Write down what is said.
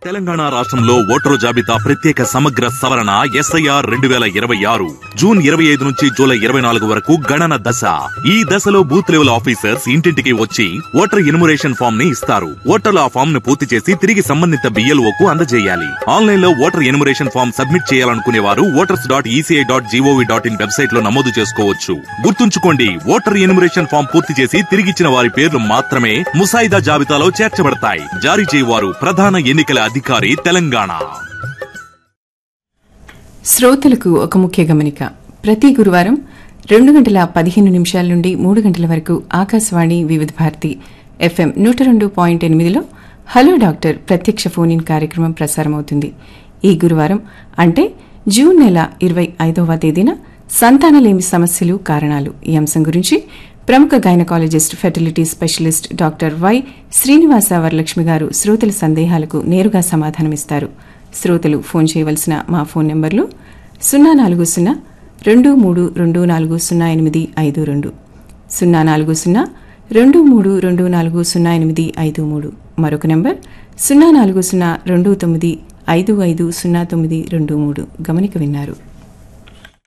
తెలంగాణ రాష్ట్రంలో ఓటరు జాబితా ప్రత్యేక సమగ్ర సవరణ ఎస్ఐఆర్ రెండు వేల ఇరవై ఆరు జూన్ ఇరవై ఐదు నుంచి జూలై ఇరవై నాలుగు వరకు గణన దశ ఈ దశలో బూత్ లెవెల్ ఆఫీసర్స్ ఇంటింటికి వచ్చి ఓటర్ ఇన్మురేషన్ ఫామ్ ని ఇస్తారు ఓటర్లు ఆ ఫామ్ ను పూర్తి చేసి తిరిగి సంబంధిత బిఎల్ఓ కు అందజేయాలి ఆన్లైన్ లో ఓటర్ ఇన్మురేషన్ ఫామ్ సబ్మిట్ చేయాలనుకునే వారు voters dot ECI dot GOV dot in website లో నమోదు చేసుకోవచ్చు గుర్తుంచుకోండి ఓటర్ ఇన్మురేషన్ ఫామ్ పూర్తి చేసి తిరిగిచ్చిన వారి పేర్లు మాత్రమే ముసాయిదా జాబితాలో చేర్చబడతాయి జారీ చేయవారు ప్రధాన ఎన్నికల అధికారి తెలంగాణ శ్రోతలకు ఒక ముఖ్య గమనిక ప్రతి గురువారం రెండు గంటల పదిహేను నిమిషాల నుండి మూడు గంటల వరకు ఆకాశవాణి వివిధ భారతి ఎఫ్ఎం నూట రెండు పాయింట్ ఎనిమిదిలో హలో డాక్టర్ ప్రత్యక్ష ఫోన్ ఇన్ కార్యక్రమం ప్రసారమవుతుంది ఈ గురువారం అంటే జూన్ నెల ఇరవై ఐదవ తేదీన సంతానలేమి సమస్యలు కారణాలు ఈ అంశం గురించి ప్రముఖ gynaecologist fertility specialist doctor Y Srinivasa Varalakshmi గారు శ్రోతల సందేహాలకు నేరుగా సమాధానమిస్తారు శ్రోతలు ఫోన్ చేయవలసిన మా ఫోన్ నెంబర్లు సున్నా నాలుగు సున్నా రెండు మూడు రెండు నాలుగు సున్నా ఎనిమిది ఐదు రెండు సున్నా నాలుగు సున్నా రెండు మూడు రెండు నాలుగు సున్నా ఎనిమిది ఐదు మూడు మరొక నెంబర్ సున్నా నాలుగు సున్నా రెండు తొమ్మిది ఐదు ఐదు సున్నా తొమ్మిది రెండు మూడు గమనిక విన్నారు